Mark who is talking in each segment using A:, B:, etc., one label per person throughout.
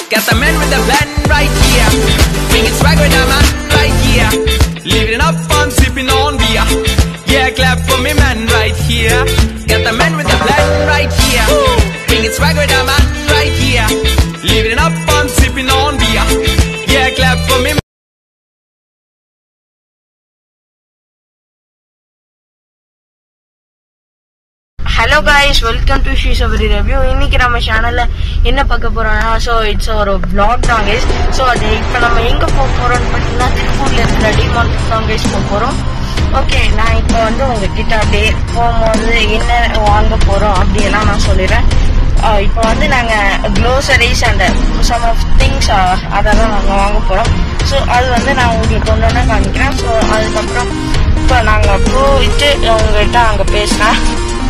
A: Got the man with the plan right here. Bringing swag with the man right here. Living it up, I'm sipping on beer. Yeah, clap for me, man, right here. Got the man with the plan right here. Bringing swag with the man right here. Living it up, I'm sipping on beer. Yeah, clap for me.
B: Hello guys welcome to she Sabari review இன்னைக்கு நம்ம சேனல்ல என்ன பார்க்க போறோம்னா so it's ஒரு vlog தான் guys so அது இப்போ நம்ம எங்க போக போறோம்னு பார்த்தீங்கன்னா திருப்பூர்ல இருக்கிற டிமார்ட் தான் கைஸ் போக போறோம் ஓகே நான் இப்போ வந்து உங்ககிட்ட அப்படியே போகும்போது என்ன வாங்க போறோம் அப்படியெல்லாம் நான் சொல்லிடுறேன் ஆஹ் இப்போ வந்து நாங்க groceries and some of things அதெல்லாம் நாங்க வாங்க போறோம் ஸோ அது வந்து நான் உங்களுக்கு ஒன்று ஒன்று காமிக்கிறேன் ஸோ அதுக்கப்புறம் இப்போ நாங்க போயிட்டு உங்ககிட்ட அங்க பேசுறேன்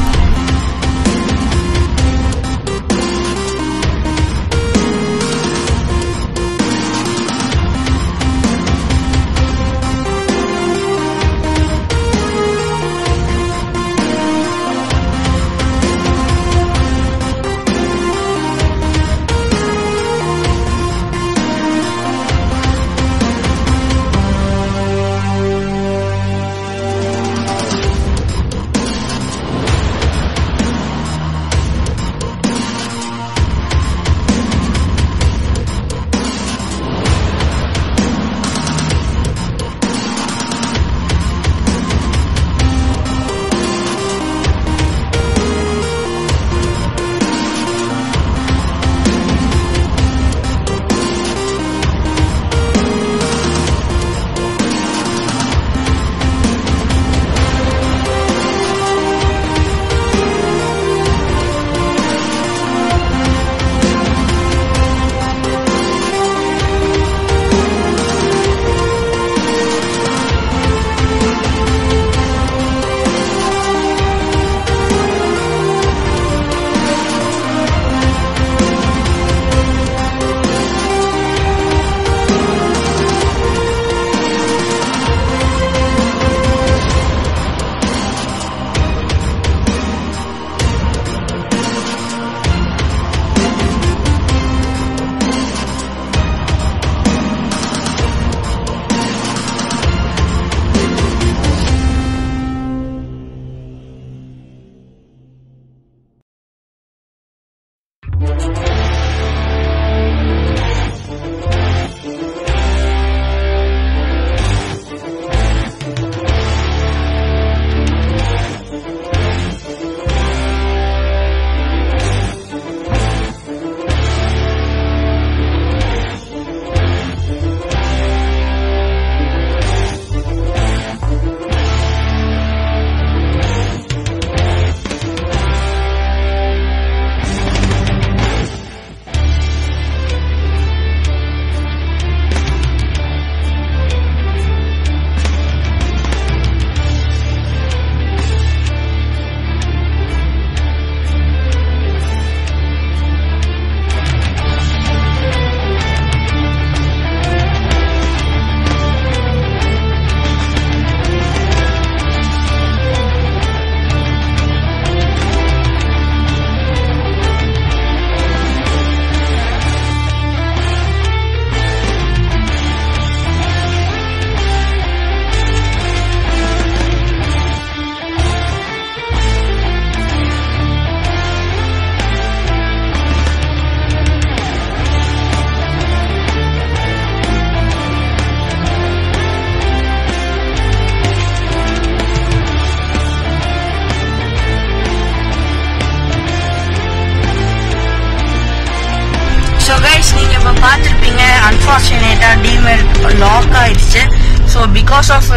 B: ஸோ கைஸ் நீங்க இப்ப பார்த்துருப்பீங்க அன்பார்ச்சுனேட்டா டிமெயில் லாக் ஆயிடுச்சு ஸோ பிகாஸ் ஆஃப்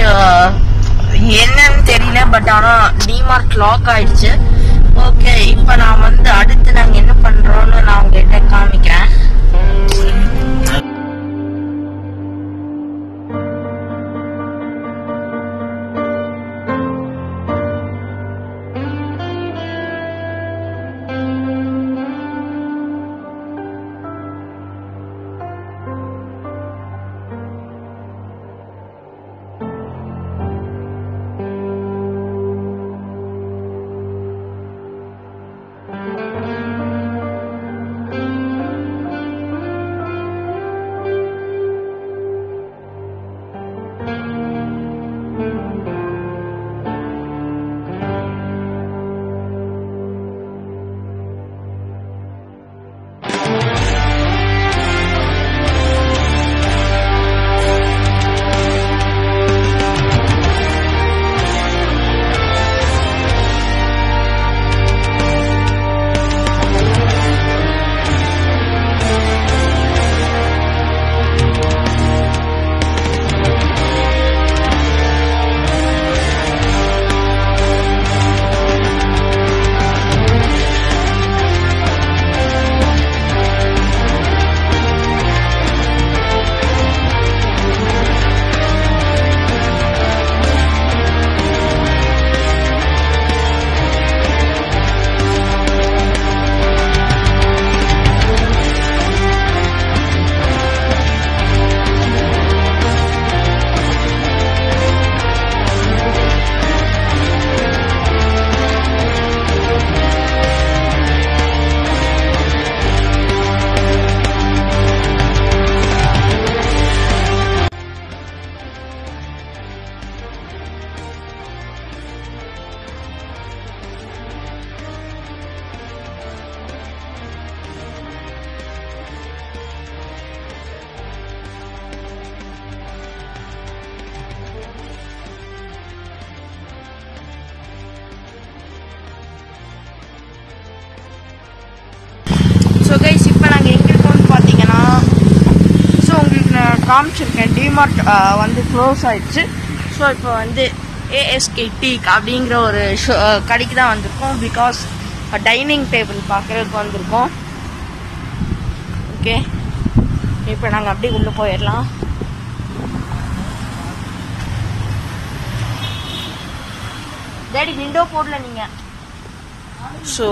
B: என்னன்னு தெரியல பட் ஆனா டிமார்ட் லாக் ஆயிடுச்சு ஓகே இப்போ நான் வந்து அடுத்து நாங்க என்ன பண்றோம்னு நான் உங்ககிட்ட காமிக்கிறேன் காமிச்சிருக்கேன் டிமார்ட் வந்து க்ளோஸ் ஆயிடுச்சு ஸோ இப்போ வந்து ஏஎஸ்கே டீக் அப்படிங்கிற ஒரு ஷோ கடைக்கு தான் வந்திருக்கோம் பிகாஸ் டைனிங் டேபிள் பார்க்குறதுக்கு வந்திருக்கோம் ஓகே இப்போ நாங்கள் அப்படியே உள்ளே போயிடலாம் டேடி விண்டோ போடல நீங்கள் ஸோ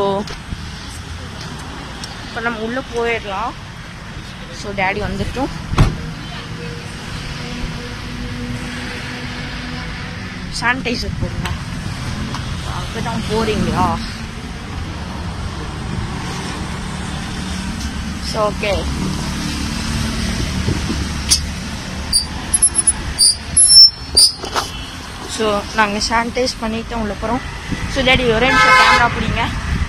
B: இப்போ நம்ம உள்ளே போயிடலாம் ஸோ டேடி வந்துட்டோம் சானிடைசர் போடுங்க அப்போ தான் போறீங்களா ஸோ ஓகே ஸோ நாங்கள் சானிடைஸ் பண்ணிட்டு உள்ள போகிறோம் ஸோ டேடி ஒரே நிமிஷம் கேமரா பிடிங்க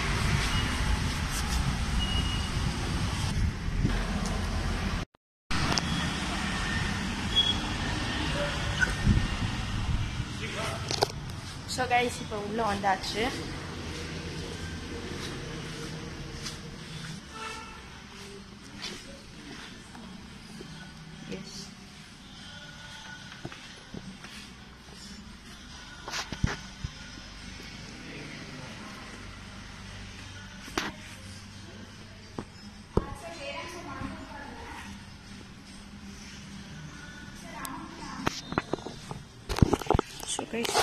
B: ஸோ கைஸ் இப்போ உள்ளே வந்தாச்சு yes so guys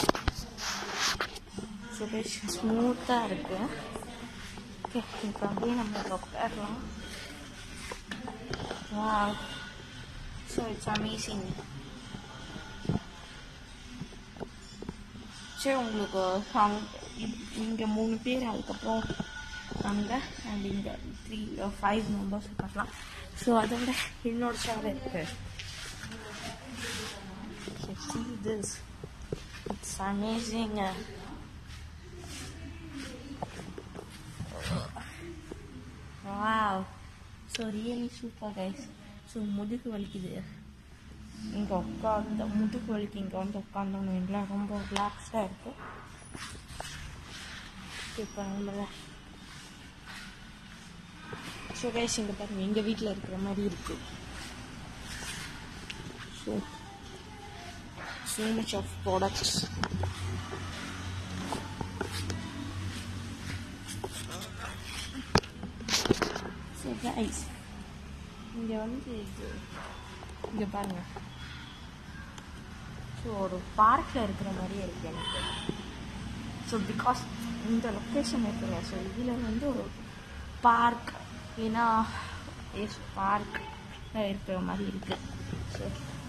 B: so guys ஸ்மூத்தாக இருக்கு ஓகே இப்போ அப்படியே நம்ம உட்காரலாம் வா ஸோ இட்ஸ் அமேசிங் சரி உங்களுக்கு இங்கே மூணு பேர் அதுக்கப்புறம் அங்கே அண்ட் இங்கே த்ரீ ஃபைவ் மெம்பர்ஸ் உட்காரலாம் ஸோ அதை விட என்னோட சேர் இருக்கு see this it's amazing wow so really super guys so முதுகு வலிக்குது இங்கே உட்காந்து முதுகு வலிக்கு இங்கே வந்து உட்காந்தோன்னு இல்லை ரொம்ப ரிலாக்ஸ்டாக இருக்கு இப்போ நம்மள ஸோ கைஸ் இங்கே பாருங்க எங்கள் வீட்டில் இருக்கிற மாதிரி இருக்கு so so much of products. So guys, இங்கே வந்து இது இங்கே பாருங்க ஸோ ஒரு பார்க்கில் இருக்கிற மாதிரியே இருக்கு எனக்கு ஸோ பிகாஸ் இந்த லொக்கேஷன் இருக்குங்க ஸோ இதில் வந்து ஒரு பார்க் ஏன்னா எஸ் பார்க் இருக்கிற மாதிரி இருக்கு ஸோ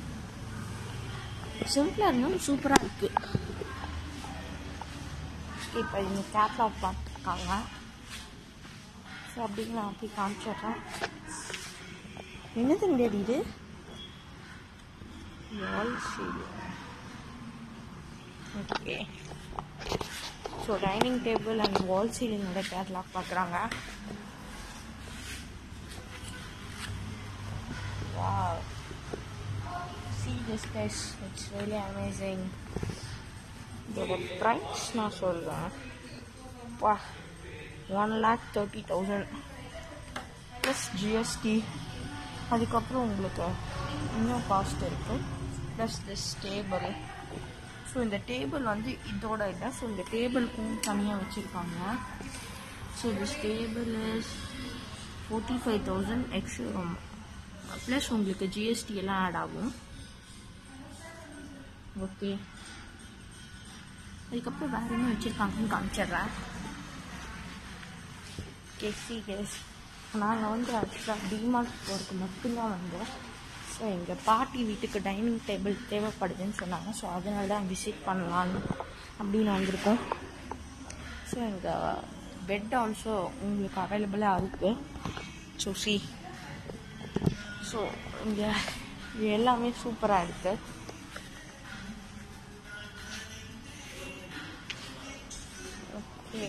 B: சிம்பிளாக இருந்தாலும் சூப்பராக இருக்குது இப்போ இந்த கேட்லாக் பார்த்துருக்காங்க ஸோ அப்படின்னு நான் அப்படி காமிச்சிடுறேன் என்னது முடியாது இது wall ceiling okay so dining table and wall சீலிங்கோட கேட்லாக் பார்க்குறாங்க Wow. see this guys it's really amazing இதோட ப்ரைஸ் நான் சொல்கிறேன் வா one lakh thirty thousand plus GST அதுக்கப்புறம் உங்களுக்கு இன்னும் காஸ்ட் இருக்குது ப்ளஸ் திஸ் டேபிள் ஸோ இந்த டேபிள் வந்து இதோட இல்லை ஸோ இந்த டேபிளுக்கும் தனியாக வச்சுருக்காங்க so this table is forty five thousand extra plus உங்களுக்கு ஜிஎஸ்டி எல்லாம் ஆட் ஆகும் ஓகே அதுக்கப்புறம் வேற என்ன வச்சுருக்காங்கன்னு காமிச்சிடுறேன் கெஸ்ஸி கேஸ் நாங்கள் வந்து ஆக்சுவலாக டிமார்ட் போகிறதுக்கு மட்டும்தான் வந்தோம் ஸோ எங்கள் பாட்டி வீட்டுக்கு டைனிங் டேபிள் தேவைப்படுதுன்னு சொன்னாங்க ஸோ அதனால தான் விசிட் பண்ணலான்னு அப்படின்னு வந்திருக்கோம் ஸோ எங்கள் பெட் ஆல்சோ உங்களுக்கு அவைலபிளாக இருக்குது ஸோ சி ஸோ இங்கே இது எல்லாமே சூப்பராக இருக்குது ஓகே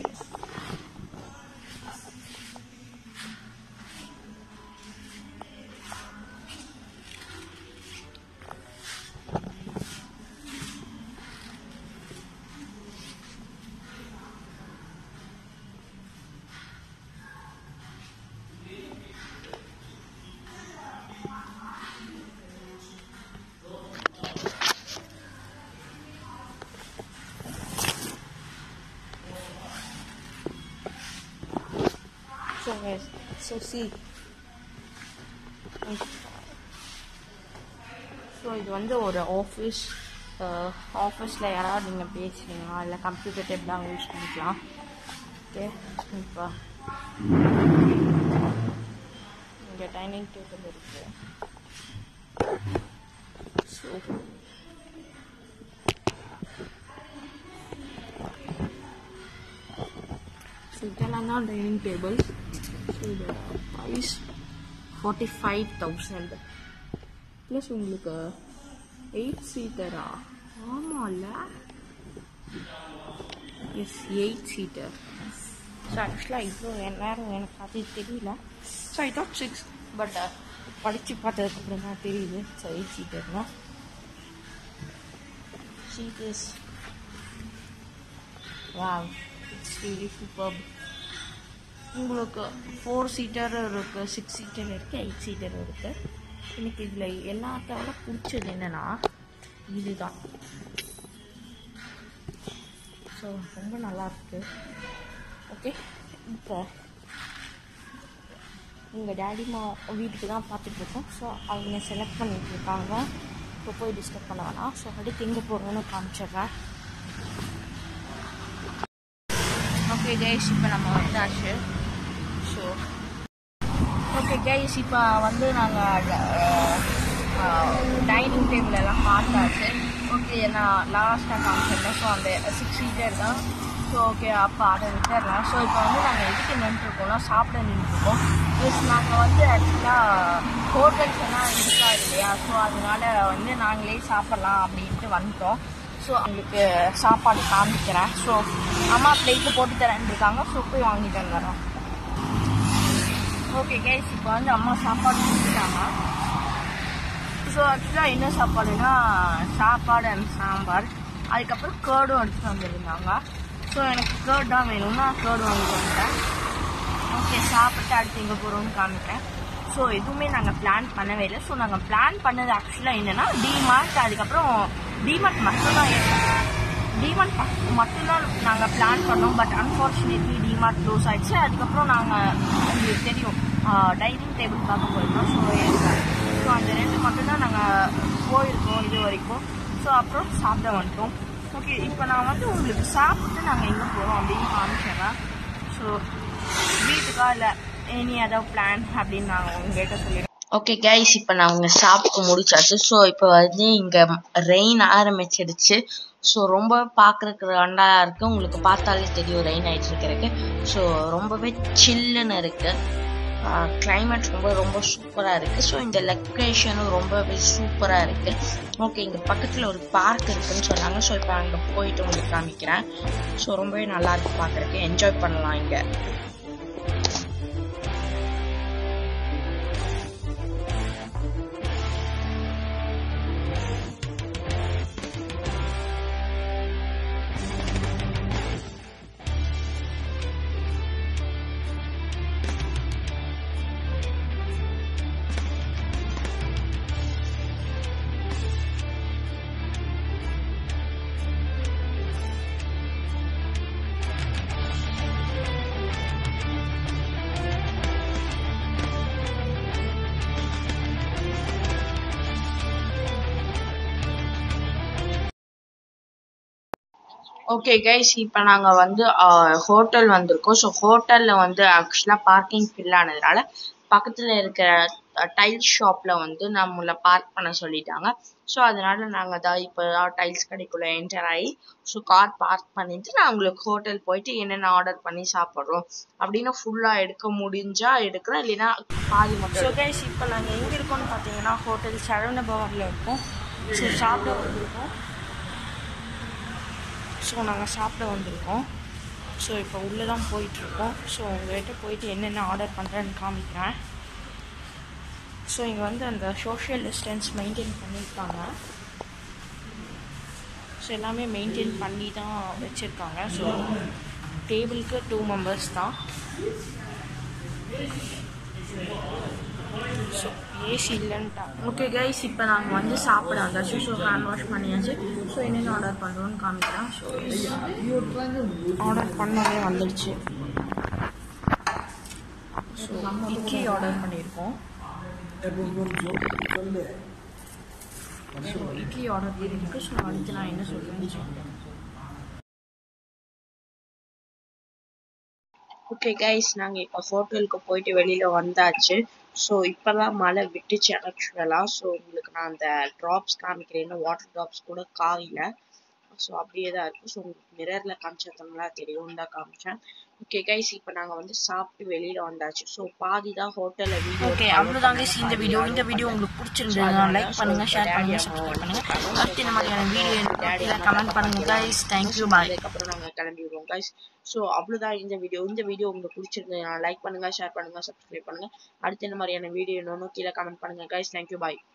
B: ஸோ சி ஸோ இது வந்து ஒரு ஆஃபீஸ் ஆஃபீஸில் யாராவது நீங்கள் பேசுறீங்களா இல்லை கம்ப்யூட்டர் டேப்லாம் யூஸ் பண்ணிக்கலாம் ஓகே இப்போ இங்கே டைனிங் டேபிள் இருக்கு ஸோ ஸோ இதெல்லாம் தான் டைனிங் டேபிள் ஸோ இதோட price forty five thousand plus உங்களுக்கு எயிட் சீட்டரா ஆமாம்ல எஸ் எயிட் சீட்டர் ஸோ ஆக்சுவலாக இவ்வளோ நேரம் எனக்கு அது தெரியல so I thought six but படித்து பார்த்ததுக்கப்புறம் தான் தெரியுது ஸோ எயிட் சீட்டர்னா seat is wow it's really super உங்களுக்கு ஃபோர் சீட்டர் இருக்குது சிக்ஸ் சீட்டர் இருக்குது எயிட் சீட்டர் இருக்குது எனக்கு இதில் எல்லாத்த விட பிடிச்சது என்னென்னா இதுதான் ஸோ ரொம்ப நல்லா இருக்கு ஓகே இப்போ எங்கள் டேடிமா வீட்டுக்கு தான் பார்த்துட்ருக்கோம் ஸோ அவங்க செலக்ட் பண்ணிட்டு இருக்காங்க இப்போ போய் டிஸ்டர்ப் பண்ண வேணாம் ஸோ அடுத்து எங்கே போகிறோன்னு காமிச்சிடுறேன் ஓகே கைஸ் இப்போ நம்ம வந்தாச்சு ஸோ ஓகே கைஸ் இப்போ வந்து நாங்கள் டைனிங் டேபிள் எல்லாம் பார்த்தாச்சு ஓகே நான் லாஸ்ட்டாக காமிச்சிருந்தேன் ஸோ அந்த சிக்ஸ் சீட்டர் தான் ஸோ ஓகே அப்போ அதை விட்டுறலாம் ஸோ இப்போ வந்து நாங்கள் எதுக்கு நின்றுருக்கோம்னா சாப்பிட நின்றுருக்கோம் ப்ளஸ் நாங்கள் வந்து ஆக்சுவலாக ஹோட்டல்ஸ் எல்லாம் இருக்காது இல்லையா ஸோ அதனால வந்து நாங்களே சாப்பிட்லாம் அப்படின்ட்டு வந்துட்டோம் ஸோ அவங்களுக்கு சாப்பாடு காமிக்கிறேன் ஸோ அம்மா பிளேட்டு போட்டு தரேன்னு இருக்காங்க ஸோ போய் வாங்கிட்டு வந்துடுறோம் ஓகே கைஸ் இப்போ வந்து அம்மா சாப்பாடு கொடுத்துட்டாங்க ஸோ ஆக்சுவலாக என்ன சாப்பாடுனா சாப்பாடு அண்ட் சாம்பார் அதுக்கப்புறம் கேர்டும் எடுத்துட்டு வந்திருந்தாங்க ஸோ எனக்கு கேர்ட் தான் வேணும்னா கேர்டு வாங்கிட்டு வந்துட்டேன் ஓகே சாப்பிட்டு அடுத்து எங்கே போகிறோம்னு காமிக்கிறேன் ஸோ எதுவுமே நாங்கள் பிளான் பண்ணவே இல்லை ஸோ நாங்கள் பிளான் பண்ணது ஆக்சுவலாக என்னென்னா டிமார்ட் அதுக்கப்புறம் டிமார்ட் மட்டும்தான் டிமார்ட் மட்டும்தான் நாங்கள் பிளான் பண்ணோம் பட் அன்ஃபார்ச்சுனேட்லி டிமார்ட் க்ளோஸ் ஆயிடுச்சு அதுக்கப்புறம் நாங்கள் உங்களுக்கு தெரியும் டைனிங் டேபிள் பார்க்க போயிருந்தோம் ஸோ ஸோ அந்த ரெண்டு மட்டும்தான் நாங்கள் போயிருக்கோம் இது வரைக்கும் ஸோ அப்புறம் சாப்பிட வந்துட்டோம் ஓகே இப்போ நான் வந்து உங்களுக்கு சாப்பிட்டு நாங்கள் எங்கே போகிறோம் அப்படின்னு காமிச்சிடுறேன் ஸோ வீட்டுக்கா இல்லை எனி அதர் பிளான் அப்படின்னு நாங்கள் உங்ககிட்ட சொல்லிடுறோம் ஓகே கைஸ் இப்போ நான் அவங்க சாப்பிட்டு முடிச்சாச்சு ஸோ இப்போ வந்து இங்கே ரெயின் ஆரம்பிச்சிடுச்சு ஸோ ரொம்ப பார்க்குறக்கு ரெண்டாக இருக்குது உங்களுக்கு பார்த்தாலே தெரியும் ரெயின் ஆகிட்டு இருக்கிறதுக்கு ஸோ ரொம்பவே சில்லுன்னு இருக்குது கிளைமேட் ரொம்ப ரொம்ப சூப்பராக இருக்குது ஸோ இந்த லொக்கேஷனும் ரொம்பவே சூப்பராக இருக்குது ஓகே இங்கே பக்கத்தில் ஒரு பார்க் இருக்குன்னு சொன்னாங்க ஸோ இப்போ அங்கே போயிட்டு உங்களுக்கு காமிக்கிறேன் ஸோ ரொம்பவே நல்லா இருக்கு பார்க்குறக்கு என்ஜாய் பண்ணலாம் இங்கே ஓகே கைஸ் இப்போ நாங்கள் வந்து ஹோட்டல் வந்திருக்கோம் ஸோ ஹோட்டலில் வந்து ஆக்சுவலாக பார்க்கிங் ஃபில் ஆனதுனால பக்கத்தில் இருக்கிற டைல்ஸ் ஷாப்பில் வந்து நம்மளை பார்க் பண்ண சொல்லிட்டாங்க ஸோ அதனால நாங்கள் தான் இப்போ தான் டைல்ஸ் கடைக்குள்ளே என்டர் ஆகி ஸோ கார் பார்க் பண்ணிட்டு நான் உங்களுக்கு ஹோட்டல் போயிட்டு என்னென்ன ஆர்டர் பண்ணி சாப்பிட்றோம் அப்படின்னு ஃபுல்லாக எடுக்க முடிஞ்சா எடுக்கிறோம் இல்லைன்னா பாதி மட்டும் ஸோ கைஸ் இப்போ நாங்கள் எங்கே இருக்கோம்னு பார்த்தீங்கன்னா ஹோட்டல் சரவண பவனில் இருக்கோம் ஸோ சாப்பிட வந்திருக்கோம் ஸோ நாங்கள் சாப்பிட வந்திருக்கோம் ஸோ இப்போ உள்ளே தான் போயிட்டுருக்கோம் ஸோ உங்கள்கிட்ட போயிட்டு என்னென்ன ஆர்டர் பண்ணுறேன்னு காமிக்கிறேன் ஸோ இங்கே வந்து அந்த சோஷியல் டிஸ்டன்ஸ் மெயின்டைன் பண்ணியிருக்காங்க ஸோ எல்லாமே மெயின்டைன் பண்ணி தான் வச்சுருக்காங்க ஸோ டேபிளுக்கு டூ மெம்பர்ஸ் தான் ஸோ ஏசி இல்லைன்ட்டாங்க ஓகே கைஸ் இப்போ நாங்கள் வந்து சாப்பிட வந்தாச்சு ஸோ ஹேண்ட் வாஷ் பண்ணியாச்சு ஸோ என்னென்ன ஆர்டர் பண்ணுறோன்னு காமிக்கிறேன் ஸோ ஆர்டர் பண்ணவே வந்துடுச்சு ஸோ இட்லி ஆர்டர் பண்ணியிருக்கோம் ஸோ இட்லி ஆர்டர் பண்ணியிருக்கு ஸோ அடுத்து நான் என்ன சொல்கிறேன்னு சொல்கிறேன்
C: ஓகே கைஸ் நாங்கள் இப்போ ஹோட்டலுக்கு போயிட்டு வெளியில் வந்தாச்சு ஸோ இப்போதான் மழை விட்டுச்சு ஆக்சுவலாக ஸோ உங்களுக்கு நான் அந்த ட்ராப்ஸ் காமிக்கிறேன் வாட்டர் ட்ராப்ஸ் கூட காயில ஸோ அப்படியே தான் இருக்கும் ஸோ உங்களுக்கு மிரரில் காமிச்சதுங்களா தெரியும் தான் காமிச்சேன் ஓகே கைஸ் இப்போ நாங்கள் வந்து சாப்பிட்டு வெளியில் வந்தாச்சு ஸோ பாதி தான் ஹோட்டலில் வீடியோ
B: ஓகே அவ்வளோதாங்க இந்த வீடியோ இந்த வீடியோ உங்களுக்கு பிடிச்சிருந்ததுன்னா லைக் பண்ணுங்க ஷேர் பண்ணுங்க சப்ஸ்கிரைப் பண்ணுங்க அடுத்து இந்த மாதிரியான வீடியோ கமெண்ட் பண்ணுங்க கைஸ் தேங்க்யூ பாய்
C: அதுக்கப்புறம் நாங்கள் கிளம்பி விடுவோம் கைஸ் ஸோ அவ்வளோதான் இந்த வீடியோ இந்த வீடியோ உங்களுக்கு பிடிச்சிருந்ததுன்னா லைக் பண்ணுங்க ஷேர் பண்ணுங்க சப்ஸ்கிரைப் பண்ணுங்க அடுத்து இந்த மாதிரியான வீடியோ இன்னொன்று கீழே கமெண்ட் பண்ணுங்க கைஸ் தேங்க்யூ பாய்